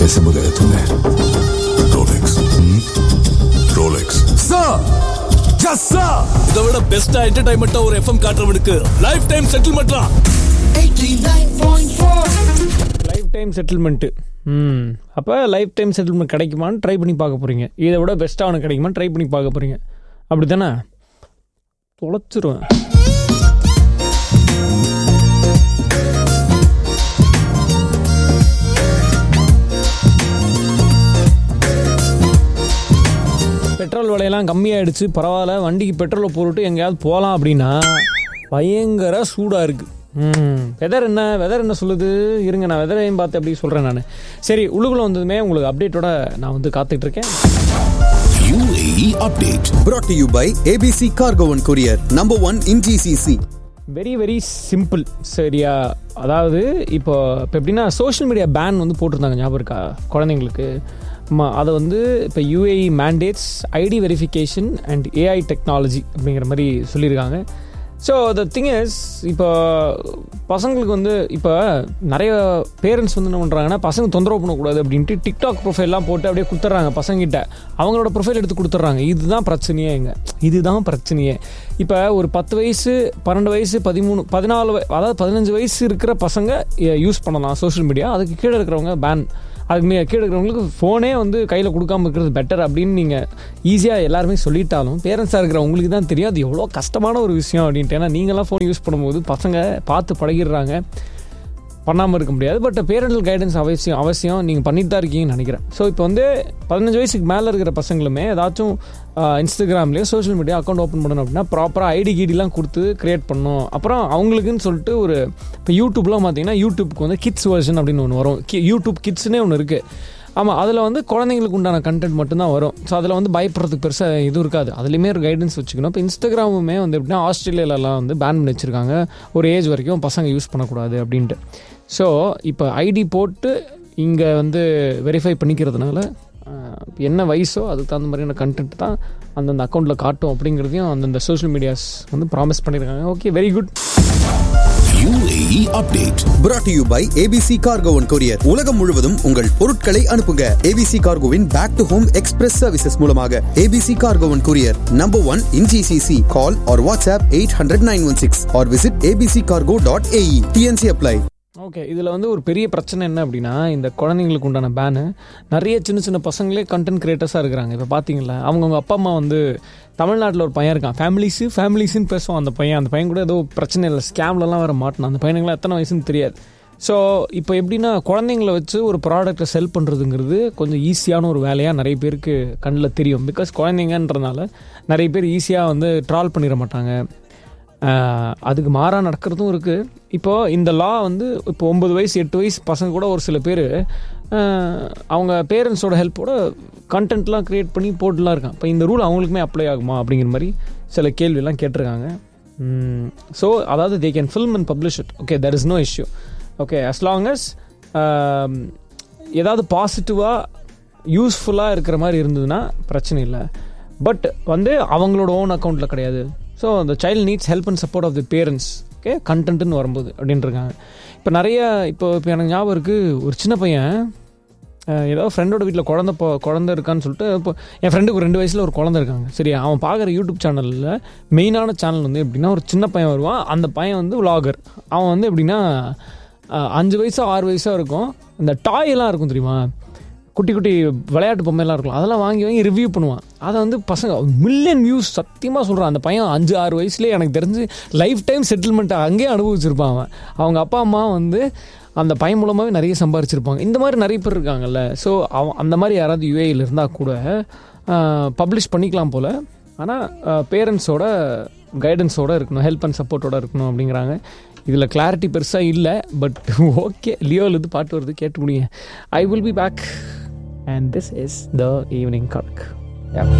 कैसे बुलाया तूने Rolex Rolex sir yes sir இதை விட பெஸ்டா என்டர்டைன்மெண்டா ஒரு எஃப்எம் காட்டுறவனுக்கு லைஃப் டைம் செட்டில்மெண்ட்லாம் 89.4 லைஃப் டைம் செட்டில்மெண்ட்டு ம் அப்போ லைஃப் டைம் செட்டில்மெண்ட் கிடைக்குமான்னு ட்ரை பண்ணி பார்க்க போகிறீங்க இதை விட பெஸ்ட்டாக அவனுக்கு கிடைக்குமான்னு ட்ரை பண்ணி பார்க்க போகிறீங்க அப்படி தானே தொலைச்சிருவேன் பெட்ரோல் விலையெல்லாம் கம்மியாயிடுச்சு பரவாயில்ல வண்டிக்கு பெட்ரோலை போட்டுட்டு எங்கேயாவது போகலாம் அப்படின்னா பயங்கர சூடாக இருக்குது ம் வெதர் என்ன வெதர் என்ன சொல்லுது இருங்க நான் வெதரையும் பார்த்து அப்படி சொல்கிறேன் நான் சரி உள்ளுக்குள்ளே வந்ததுமே உங்களுக்கு அப்டேட்டோட நான் வந்து காத்துட்டு இருக்கேன் UAE update brought to you by ABC Cargo and Courier, number one in GCC. Very very simple சரியா அதாவது இப்போ இப்போ எப்படின்னா சோஷியல் மீடியா பேன் வந்து போட்டிருந்தாங்க ஞாபகம் இருக்கா குழந்தைங்களுக்கு ஆமா, அதை வந்து இப்போ UAE mandates ID verification and AI technology அப்படிங்கிற மாதிரி சொல்லியிருக்காங்க ஸோ த திங் இஸ் இப்போ பசங்களுக்கு வந்து இப்போ நிறைய பேரண்ட்ஸ் வந்து என்ன பண்ணுறாங்கன்னா பசங்க தொந்தரவு பண்ணக்கூடாது அப்படின்ட்டு டிக்டாக் ப்ரொஃபைல்லாம் போட்டு அப்படியே கொடுத்துட்றாங்க பசங்கிட்ட அவங்களோட ப்ரொஃபைல் எடுத்து கொடுத்துட்றாங்க இதுதான் பிரச்சனையே இங்கே இதுதான் பிரச்சனையே இப்போ ஒரு பத்து வயசு பன்னெண்டு வயசு பதிமூணு பதினாலு வய- அதாவது பதினஞ்சு வயசு இருக்கிற பசங்க யூஸ் பண்ணலாம் சோஷியல் மீடியா அதுக்கு கீழே இருக்கிறவங்க பேன் அதுக்கு மே கீழே இருக்கிறவங்களுக்கு ஃபோனே வந்து கையில் கொடுக்காம இருக்கிறது பெட்டர் அப்படின்னு நீங்கள் ஈஸியாக எல்லாருமே சொல்லிட்டாலும் பேரண்ட்ஸாக இருக்கிற உங்களுக்கு தான் தெரியும் அது எவ்வளோ கஷ்டமான ஒரு விஷயம் அப்படின்ட்டு ஏன்னா நீங்களாம் ஃபோன் யூஸ் பண்ணும்போது பசங்க பார்த்து பழகிடுறாங்க பண்ணாமல் இருக்க முடியாது பட் பேரண்டல் கைடன்ஸ் அவசியம் அவசியம் நீங்கள் பண்ணிட்டு தான் இருக்கீங்கன்னு நினைக்கிறேன் ஸோ இப்போ வந்து பதினஞ்சு வயசுக்கு மேலே இருக்கிற பசங்களுமே ஏதாச்சும் இன்ஸ்டாகிராம்லேயோ சோஷியல் மீடியா அக்கௌண்ட் ஓப்பன் பண்ணணும் அப்படின்னா ப்ராப்பராக ஐடி கீடிலாம் கொடுத்து க்ரியேட் பண்ணணும் அப்புறம் அவங்களுக்குன்னு சொல்லிட்டு ஒரு இப்போ யூடியூப்லாம் பார்த்தீங்கன்னா யூடியூப்க்கு வந்து கிட்ஸ் வெர்ஷன் அப்படின்னு ஒன்று வரும் கி- யூடியூப் கிட்ஸ்னே ஒன்று இருக்குது ஆமாம் அதில் வந்து குழந்தைங்களுக்கு உண்டான கண்டென்ட் மட்டும்தான் வரும் ஸோ அதில் வந்து பயப்படுறதுக்கு பெருசாக இது இருக்காது அதுலேயுமே ஒரு கைடன்ஸ் வச்சுக்கணும் இப்போ இன்ஸ்டாகிராமுமே வந்து எப்படின்னா ஆஸ்திரேலியாலலாம் வந்து பேன் பண்ணி வச்சுருக்காங்க ஒரு ஏஜ் வரைக்கும் பசங்க யூஸ் பண்ணக்கூடாது அப்படின்ட்டு ஸோ இப்போ ஐடி போட்டு இங்கே வந்து வெரிஃபை பண்ணிக்கிறதுனால ஆஹ், என்ன வயசோ அதுக்கு தகுந்த மாதிரியான கண்டென்ட் தான் அந்தந்த அக்கௌண்ட்டில் காட்டும் அப்படிங்கிறதையும் அந்தந்த சோஷியல் மீடியாஸ் வந்து ப்ராமிஸ் பண்ணியிருக்காங்க okay very good UAE update brought to you by ABC Cargo and Courier. உலகம் முழுவதும் உங்கள் பொருட்களை அனுப்புங்க ABC Cargoவின் back to home express services மூலமாக ABC Cargo and Courier, number one in GCC. Call or WhatsApp 800-916 or visit abccargo.ae. TNC apply. Okay இதில் வந்து ஒரு பெரிய பிரச்சனை என்ன அப்படின்னா இந்த குழந்தைங்களுக்கு உண்டான பேனு நிறைய சின்ன சின்ன பசங்களே கண்டென்ட் கிரியேட்டர்ஸாக இருக்கிறாங்க இப்போ பார்த்தீங்களா அவங்கவுங்க அப்பா அம்மா வந்து தமிழ்நாட்டில் ஒரு பையன் இருக்கான் ஃபேமிலிஸு ஃபேமிலிஸ்னு பேசுவான் அந்த பையன் அந்த பையன் கூட ஏதோ பிரச்சனை இல்லை ஸ்கேம்லலாம் வர மாட்டான் அந்த பையனுங்களாம் எத்தனை வயசுன்னு தெரியாது ஸோ இப்போ எப்படின்னா குழந்தைங்கள வச்சு ஒரு ப்ராடக்ட்டை செல் பண்ணுறதுங்கிறது கொஞ்சம் ஈஸியான ஒரு வேலையாக நிறைய பேருக்கு கண்ணில் தெரியும் பிகாஸ் குழந்தைங்கன்றனால நிறைய பேர் ஈஸியாக வந்து ட்ரால் பண்ணிட மாட்டாங்க ஆஹ் அதுக்கு மாறாக நடக்கிறதும் இருக்குது இப்போது இந்த லா வந்து இப்போ ஒம்பது வயசு எட்டு வயசு பசங்க கூட ஒரு சில பேர் அவங்க பேரண்ட்ஸோட ஹெல்ப்போட கண்டென்ட்லாம் க்ரியேட் பண்ணி போட்டுலாம் இருக்கான் இப்போ இந்த ரூல் அவங்களுக்குமே அப்ளை ஆகுமா அப்படிங்கிற மாதிரி சில கேள்வியெல்லாம் கேட்டிருக்காங்க ஸோ அதாவது they can film and publish it okay there is no issue okay as long as ஏதாவது பாசிட்டிவாக யூஸ்ஃபுல்லாக இருக்கிற மாதிரி இருந்ததுன்னா பிரச்சனை இல்லை பட் வந்து அவங்களோட ஓன் அக்கௌண்ட்டில் கிடையாது ஸோ அந்த child needs help and support of the parents okay கண்டென்ட்னு வரும்போது அப்படின்ட்டுருக்காங்க இப்போ நிறைய இப்போ இப்போ எனக்கு ஞாபகம் இருக்குது ஒரு சின்ன பையன் அஹ், ஏதோ ஃப்ரெண்டோட வீட்டில் குழந்த போ குழந்த இருக்கான்னு சொல்லிட்டு இப்போ என் ஃப்ரெண்டுக்கு ஒரு ரெண்டு வயசில் ஒரு குழந்த இருக்காங்க சரி அவன் பார்க்குற யூடியூப் சேனலில் மெயினான சேனல் வந்து எப்படின்னா ஒரு சின்ன பையன் வருவான் அந்த பையன் வந்து vlogger அவன் வந்து எப்படின்னா அஹ், அஞ்சு வயசோ ஆறு வயசோ இருக்கும் இந்த டாய் எல்லாம் இருக்கும் தெரியுமா குட்டி குட்டி விளையாட்டு பொம்மையெல்லாம் இருக்கும் அதெல்லாம் வாங்கி வாங்கி ரிவ்யூ பண்ணுவான் அதை வந்து பசங்க மில்லியன் வியூஸ் சத்தியமாக சொல்கிறான் அந்த பையன் அஞ்சு ஆறு வயசுலேயே எனக்கு தெரிஞ்சு லைஃப் டைம் செட்டில்மெண்ட்டை அங்கேயே அனுபவிச்சிருப்பான் அவன் அவங்க அப்பா அம்மா வந்து அந்த பையன் மூலமாகவே நிறைய சம்பாரிச்சிருப்பாங்க இந்த மாதிரி நிறைய பேர் இருக்காங்கல்ல ஸோ அவன் அந்த மாதிரி யாராவது யூஏயில் இருந்தால் கூட பப்ளிஷ் பண்ணிக்கலாம் போல் ஆனால் பேரண்ட்ஸோட கைடன்ஸோட இருக்கணும் ஹெல்ப் அண்ட் சப்போர்ட்டோட இருக்கணும் அப்படிங்கிறாங்க இதில் கிளாரிட்டி பெருசாக இல்லை பட் ஓகே லியோவில் இருந்து பாட்டு வருது கேட்டு முடியுங்க I will be back and this is the evening கணக்